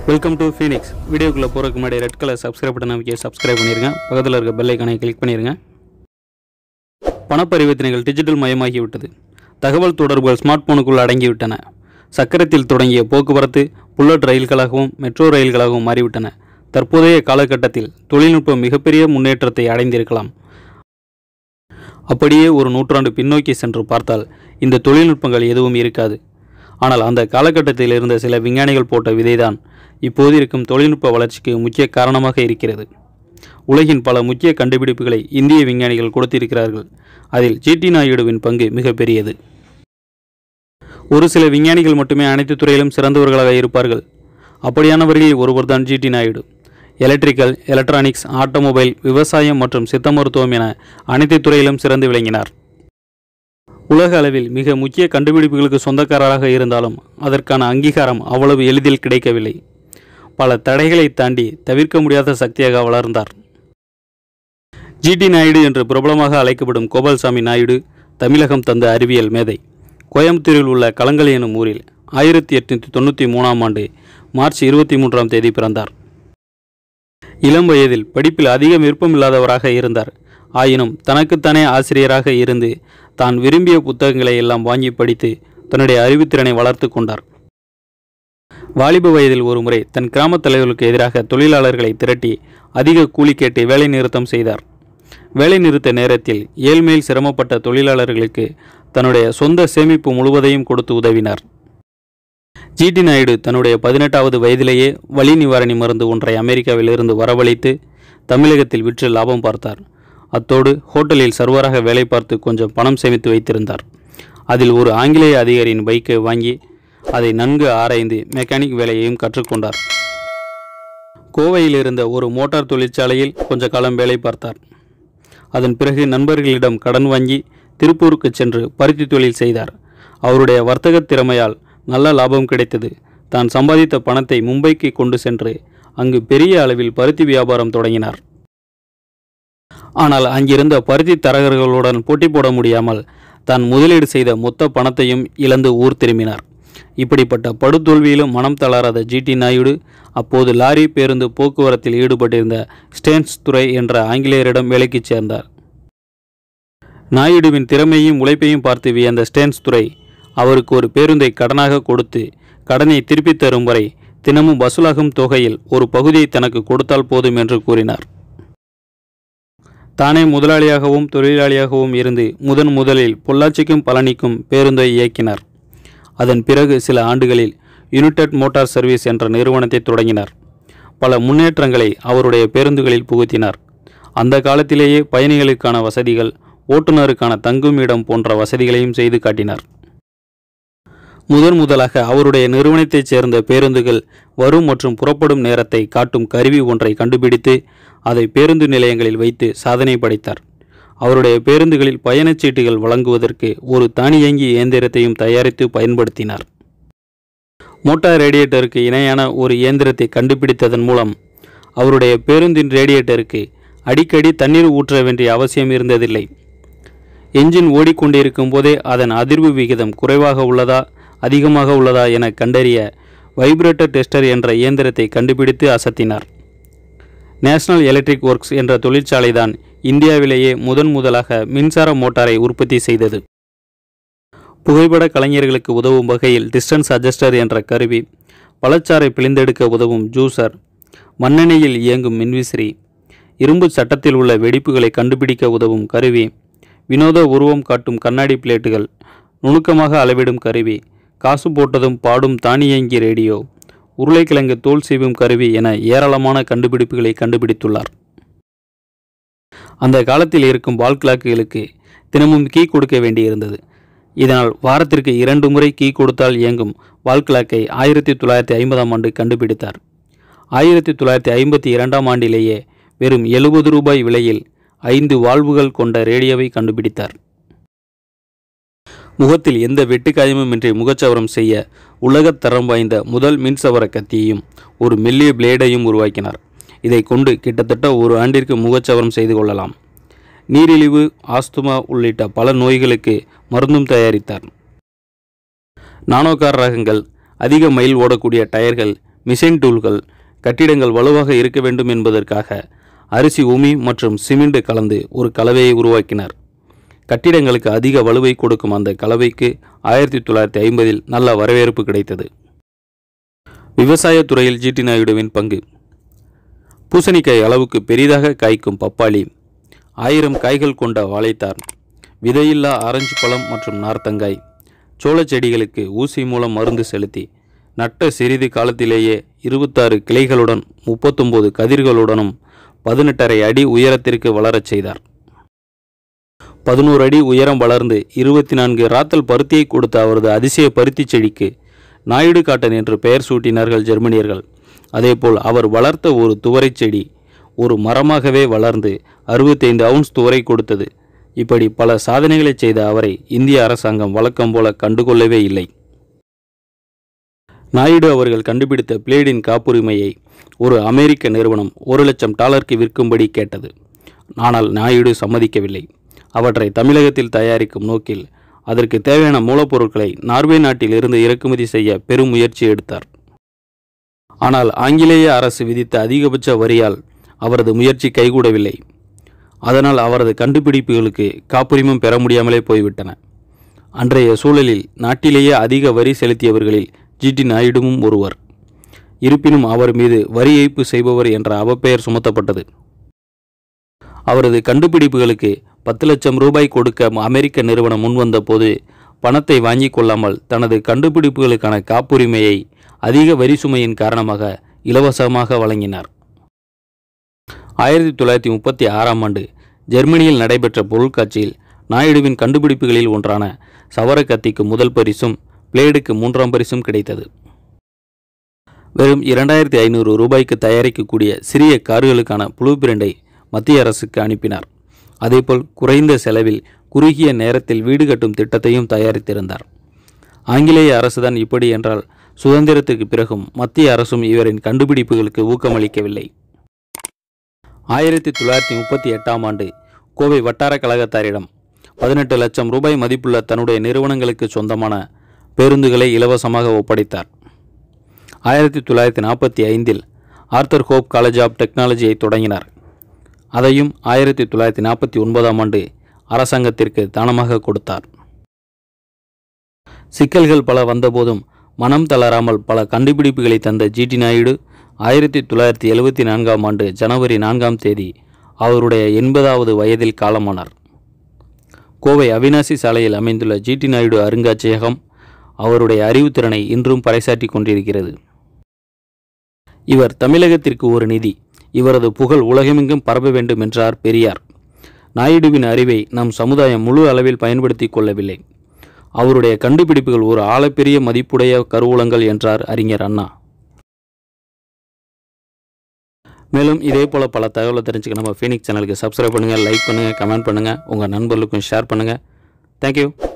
welcome to Phoenix வீடியோக்குள்ளே போகிறதுக்கு முன்னாடி ரெட் கலர் சப்ஸ்கிரைப் பட்டன் அமைக்க சப்ஸ்கிரைப் பண்ணிருங்க பக்கத்தில் இருக்க பெல் ஐக்கானை கிளிக் பண்ணிருங்க பணப்பரிவர்த்தனைகள் டிஜிட்டல் மயமாகிவிட்டது தகவல் தொடர்புகள் ஸ்மார்ட் போனுக்குள் அடங்கிவிட்டன சக்கரத்தில் தொடங்கிய போக்குவரத்து புல்லட் ரயில்களாகவும் மெட்ரோ ரயில்களாகவும் மாறிவிட்டன தற்போதைய காலகட்டத்தில் தொழில்நுட்பம் மிகப்பெரிய முன்னேற்றத்தை அடைந்திருக்கலாம் அப்படியே ஒரு நூற்றாண்டு பின்னோக்கி சென்று பார்த்தால் இந்த தொழில்நுட்பங்கள் எதுவும் இருக்காது ஆனால் அந்த காலகட்டத்தில் இருந்த சில விஞ்ஞானிகள் போட்ட விதைதான் இப்போது இருக்கும் தொழில்நுட்ப வளர்ச்சிக்கு முக்கிய காரணமாக இருக்கிறது உலகின் பல முக்கிய கண்டுபிடிப்புகளை இந்திய விஞ்ஞானிகள் கொடுத்திருக்கிறார்கள் அதில் ஜிடி நாயுடுவின் பங்கு மிகப்பெரியது ஒரு சில விஞ்ஞானிகள் மட்டுமே அனைத்து துறையிலும் சிறந்தவர்களாக இருப்பார்கள் அப்படியானவர்களில் ஒருவர்தான் GD Naidu electrical electronics automobile விவசாயம் மற்றும் சித்த மருத்துவம் என அனைத்து துறையிலும் சிறந்து விளங்கினார் உலக அளவில் மிக முக்கிய கண்டுபிடிப்புகளுக்கு சொந்தக்காரராக இருந்தாலும் அதற்கான அங்கீகாரம் அவ்வளவு எளிதில் கிடைக்கவில்லை பல தடைகளை தாண்டி தவிர்க்க முடியாத சக்தியாக வளர்ந்தார் ஜிடி நாயுடு என்று பிரபலமாக அழைக்கப்படும் கோபால்சாமி நாயுடு தமிழகம் தந்த அறிவியல் மேதை கோயம்புத்தூரில் உள்ள களங்கள் எனும் ஊரில் ஆயிரத்தி எட்நூற்றி தொண்ணூற்றி மூணாம் ஆண்டு மார்ச் இருபத்தி மூன்றாம் தேதி பிறந்தார் இளம் வயதில் படிப்பில் அதிகம் விருப்பமில்லாதவராக இருந்தார் ஆயினும் தனக்குத்தானே ஆசிரியராக இருந்து தான் விரும்பிய புத்தகங்களை எல்லாம் வாங்கி படித்து தன்னுடைய அறிவுத்திறனை வளர்த்து கொண்டார் வாலிப வயதில் ஒருமுறை தன் கிராமத் தலைவர்களுக்கு எதிராக தொழிலாளர்களை திரட்டி அதிக கூலி கேட்டு வேலை நிறுத்தம் செய்தார் வேலை நிறுத்த நேரத்தில் ஏழ்மையில் சிரமப்பட்ட தொழிலாளர்களுக்கு தன்னுடைய சொந்த சேமிப்பு முழுவதையும் கொடுத்து உதவினார் ஜிடி நாயுடு தன்னுடைய பதினெட்டாவது வயதிலேயே வலி நிவாரணி மருந்து ஒன்றை அமெரிக்காவிலிருந்து வரவழைத்து தமிழகத்தில் விற்று லாபம் பார்த்தார் அத்தோடு ஹோட்டலில் சர்வராக வேலை பார்த்து கொஞ்சம் பணம் சேமித்து வைத்திருந்தார் அதில் ஒரு ஆங்கிலேய அதிகாரியின் பைக்கை வாங்கி அதை நன்கு ஆராய்ந்து மெக்கானிக் வேலையையும் கற்றுக்கொண்டார் கோவையில் இருந்த ஒரு மோட்டார் தொழிற்சாலையில் கொஞ்ச காலம் வேலை பார்த்தார் அதன் பிறகு நண்பர்களிடம் கடன் வாங்கி திருப்பூருக்கு சென்று பருத்தி தொழில் செய்தார் அவருடைய வர்த்தக திறமையால் நல்ல லாபம் கிடைத்தது தான் சம்பாதித்த பணத்தை மும்பைக்கு கொண்டு சென்று அங்கு பெரிய அளவில் பருத்தி வியாபாரம் தொடங்கினார் ஆனால் அங்கிருந்த பருத்தி தரகர்களுடன் போட்டி போட முடியாமல் தான் முதலீடு செய்த மொத்த பணத்தையும் இழந்து ஊர் திரும்பினார் இப்படிப்பட்ட படுதோல்வியிலும் மனம் தளராத ஜிடி நாயுடு அப்போது லாரி பேருந்து போக்குவரத்தில் ஈடுபட்டிருந்த ஸ்டேன்ஸ் துறை என்ற ஆங்கிலேயரிடம் வேலைக்கு சேர்ந்தார் நாயுடுவின் திறமையும் உழைப்பையும் பார்த்து வியந்த ஸ்டேன்ஸ் துறை அவருக்கு ஒரு பேருந்தை கடனாக கொடுத்து கடனை திருப்பித் தரும் வரை தினமும் வசூலாகும் தொகையில் ஒரு பகுதியை தனக்கு கொடுத்தால் போதும் என்று கூறினார் தானே முதலாளியாகவும் தொழிலாளியாகவும் இருந்து முதன் முதலில் பொள்ளாச்சிக்கும் பழனிக்கும் பேருந்தை இயக்கினார் அதன் பிறகு சில ஆண்டுகளில் யுனைடெட் மோட்டார் சர்வீஸ் என்ற நிறுவனத்தை தொடங்கினார் பல முன்னேற்றங்களை அவருடைய பேருந்துகளில் புகுத்தினார் அந்த காலத்திலேயே பயணிகளுக்கான வசதிகள் ஓட்டுநருக்கான தங்கும் இடம் போன்ற வசதிகளையும் செய்து காட்டினார் முதன் முதலாக அவருடைய நிறுவனத்தைச் சேர்ந்த பேருந்துகள் வரும் மற்றும் புறப்படும் நேரத்தை காட்டும் கருவி ஒன்றை கண்டுபிடித்து அதை பேருந்து நிலையங்களில் வைத்து சாதனை படைத்தார் அவருடைய பேருந்துகளில் பயணச்சீட்டுகள் வழங்குவதற்கு ஒரு தானியங்கி இயந்திரத்தையும் தயாரித்து பயன்படுத்தினார் மோட்டார் ரேடியேட்டருக்கு இணையான ஒரு இயந்திரத்தை கண்டுபிடித்ததன் மூலம் அவருடைய பேருந்தின் ரேடியேட்டருக்கு அடிக்கடி தண்ணீர் ஊற்ற வேண்டிய அவசியம் இருந்ததில்லை என்ஜின் ஓடிக்கொண்டிருக்கும் போதே அதன் அதிர்வு விகிதம் குறைவாக உள்ளதா அதிகமாக உள்ளதா என கண்டறிய வைப்ரேட்டர் டெஸ்டர் என்ற இயந்திரத்தை கண்டுபிடித்து அசத்தினார் நேஷனல் எலக்ட்ரிக் ஒர்க்ஸ் என்ற தொழிற்சாலைதான் இந்தியாவிலேயே முதன் முதலாக மின்சார மோட்டாரை உற்பத்தி செய்தது புகைப்பட கலைஞர்களுக்கு உதவும் வகையில் டிஸ்டன்ஸ் அட்ஜஸ்டர் என்ற கருவி பழச்சாறை பிழிந்தெடுக்க உதவும் ஜூசர் மண்ணெண்ணெயில் இயங்கும் மின்விசிறி இரும்பு சட்டத்தில் உள்ள வெடிப்புகளை கண்டுபிடிக்க உதவும் கருவி வினோத உருவம் காட்டும் கண்ணாடி பிளேட்டுகள் நுணுக்கமாக அளவிடும் கருவி காசு போட்டதும் பாடும் தானியங்கி ரேடியோ உருளைக்கிழங்கு தோல் சீவும் கருவி என ஏராளமான கண்டுபிடிப்புகளை கண்டுபிடித்துள்ளார் அந்த காலத்தில் இருக்கும் வால் கிளாக்குகளுக்கு தினமும் கீ கொடுக்க வேண்டியிருந்தது இதனால் வாரத்திற்கு இரண்டு முறை கீ கொடுத்தால் இயங்கும் வால் கிளாக்கை ஆயிரத்தி தொள்ளாயிரத்தி ஐம்பதாம் ஆண்டு கண்டுபிடித்தார் ஆயிரத்தி தொள்ளாயிரத்தி ஐம்பத்தி இரண்டாம் ஆண்டிலேயே வெறும் எழுபது ரூபாய் விலையில் ஐந்து வால்வுகள் கொண்ட ரேடியோவை கண்டுபிடித்தார் முகத்தில் எந்த வெட்டுக்காயமுமின்றி முகச்சவரம் செய்ய உலகத் தரம் வாய்ந்த முதல் மின்சவர கத்தியையும் ஒரு மெல்லிய பிளேடையும் உருவாக்கினார் இதை கொண்டு கிட்டத்தட்ட ஒரு ஆண்டிற்கு முகச்சவரம் செய்து கொள்ளலாம் நீரிழிவு ஆஸ்துமா உள்ளிட்ட பல நோய்களுக்கு மருந்தும் தயாரித்தார் நானோகார் ரகங்கள் அதிக மைல் ஓடக்கூடிய டயர்கள் மிஷின் டூல்கள் கட்டிடங்கள் வலுவாக இருக்க வேண்டும் என்பதற்காக அரிசி உமி மற்றும் சிமெண்ட் கலந்து ஒரு கலவையை உருவாக்கினார் கட்டிடங்களுக்கு அதிக வலுவை கொடுக்கும் அந்த கலவைக்கு ஆயிரத்தி தொள்ளாயிரத்தி ஐம்பதில் நல்ல வரவேற்பு கிடைத்தது விவசாயத் துறையில் ஜிடி நாயுடுவின் பங்கு பூசணிக்காய் அளவுக்கு பெரிதாக காய்க்கும் பப்பாளி ஆயிரம் காய்கள் கொண்ட வாழைத்தார் விதையில்லா ஆரஞ்சு பழம் மற்றும் நார்த்தங்காய் சோளச் செடிகளுக்கு ஊசி மூலம் மருந்து செலுத்தி நட்ட சிறிது காலத்திலேயே இருபத்தாறு கிளைகளுடன் முப்பத்தொன்பது கதிர்களுடனும் பதினெட்டரை அடி உயரத்திற்கு வளரச் செய்தார் பதினோரு அடி உயரம் வளர்ந்து இருபத்தி நான்கு ராத்தல் பருத்தியை கொடுத்த அவரது அதிசய பருத்திச் செடிக்கு நாயுடு காட்டன் என்று பெயர் சூட்டினார்கள் ஜெர்மனியர்கள் அதேபோல் அவர் வளர்த்த ஒரு துவரைச் செடி ஒரு மரமாகவே வளர்ந்து அறுபத்தைந்து அவுன்ஸ் துவரை கொடுத்தது இப்படி பல சாதனைகளை செய்த அவரை இந்திய அரசாங்கம் வழக்கம் போல கண்டுகொள்ளவே இல்லை நாயுடு அவர்கள் கண்டுபிடித்த பிளேடின் காப்புரிமையை ஒரு அமெரிக்க நிறுவனம் ஒரு லட்சம் டாலருக்கு விற்கும்படி கேட்டது ஆனால் நாயுடு சம்மதிக்கவில்லை அவற்றை தமிழகத்தில் தயாரிக்கும் நோக்கில் அதற்கு தேவையான மூலப்பொருட்களை நார்வே நாட்டில் இருந்து இறக்குமதி செய்ய பெரும் முயற்சி எடுத்தார் ஆனால் ஆங்கிலேய அரசு விதித்த அதிகபட்ச வரியால் அவரது முயற்சி கைகூடவில்லை அதனால் அவரது கண்டுபிடிப்புகளுக்கு காப்புரிமம் பெற முடியாமலே போய்விட்டன அன்றைய சூழலில் நாட்டிலேயே அதிக வரி செலுத்தியவர்களில் ஜிடி நாயுடுவும் ஒருவர் இருப்பினும் அவர் மீது வரி ஏய்ப்பு செய்பவர் என்ற அவப்பெயர் சுமத்தப்பட்டது அவரது கண்டுபிடிப்புகளுக்கு பத்து லட்சம் ரூபாய் கொடுக்க அமெரிக்க நிறுவனம் முன்வந்த போது பணத்தை வாங்கிக் கொள்ளாமல் தனது கண்டுபிடிப்புகளுக்கான காப்புரிமையை அதிக வரி சுமையின் காரணமாக இலவசமாக வழங்கினார் ஆயிரத்தி தொள்ளாயிரத்தி முப்பத்தி ஆறாம் ஆண்டு ஜெர்மனியில் நடைபெற்ற பொருட்காட்சியில் நாயுடுவின் கண்டுபிடிப்புகளில் ஒன்றான சவர கத்திக்கு முதல் பரிசும் பிளேடுக்கு மூன்றாம் பரிசும் கிடைத்தது வெறும் இரண்டாயிரத்தி ஐநூறு ரூபாய்க்கு தயாரிக்கக்கூடிய சிறிய கார்களுக்கான ப்ளூ பிரிண்டை மத்திய அரசுக்கு அனுப்பினார் அதேபோல் குறைந்த செலவில் குறுகிய நேரத்தில் வீடு கட்டும் திட்டத்தையும் தயாரித்திருந்தார் ஆங்கிலேய அரசுதான் இப்படி என்றால் சுதந்திரத்துக்கு பிறகும் மத்திய அரசும் இவரின் கண்டுபிடிப்புகளுக்கு ஊக்கமளிக்கவில்லை ஆயிரத்தி தொள்ளாயிரத்தி முப்பத்தி எட்டாம் ஆண்டு கோவை வட்டார கழகத்தாரிடம் பதினெட்டு லட்சம் ரூபாய் மதிப்புள்ள தன்னுடைய நிறுவனங்களுக்கு சொந்தமான பேருந்துகளை இலவசமாக ஒப்படைத்தார் ஆயிரத்தி தொள்ளாயிரத்தி நாற்பத்தி ஐந்தில் ஆர்த்தர் ஹோப் காலேஜ் ஆஃப் டெக்னாலஜியை தொடங்கினார் அதையும் ஆயிரத்தி தொள்ளாயிரத்தி நாற்பத்தி ஒன்பதாம் ஆண்டு அரசாங்கத்திற்கு தானமாக கொடுத்தார் சிக்கல்கள் பல வந்தபோதும் மனம் தளராமல் பல கண்டுபிடிப்புகளை தந்த ஜிடி நாயுடு ஆயிரத்தி தொள்ளாயிரத்தி எழுபத்தி நான்காம் ஆண்டு ஜனவரி நான்காம் தேதி அவருடைய எண்பதாவது வயதில் காலமானார் கோவை அவினாசி சாலையில் அமைந்துள்ள ஜிடி நாயுடு அருங்காட்சியகம் அவருடைய அறிவுத்திறனை இன்றும் பறைசாற்றி கொண்டிருக்கிறது இவர் தமிழகத்திற்கு ஒரு நிதி இவரது புகழ் உலகமெங்கும் பரப்ப வேண்டும் என்றார் பெரியார் நாயுடுவின் அறிவை நம் சமுதாயம் முழு அளவில் பயன்படுத்தி கொள்ளவில்லை அவருடைய கண்டுபிடிப்புகள் ஒரு ஆழப்பெரிய மதிப்புடைய கருவூலங்கள் என்றார் அறிஞர் அண்ணா மேலும் இதே போல் பல தகவலை தெரிஞ்சுக்க நம்ம ஃபீனிக்ஸ் சேனலுக்கு சப்ஸ்கிரைப் பண்ணுங்கள் லைக் பண்ணுங்கள் கமெண்ட் பண்ணுங்கள் உங்கள் நண்பர்களுக்கும் ஷேர் பண்ணுங்கள் தேங்க்யூ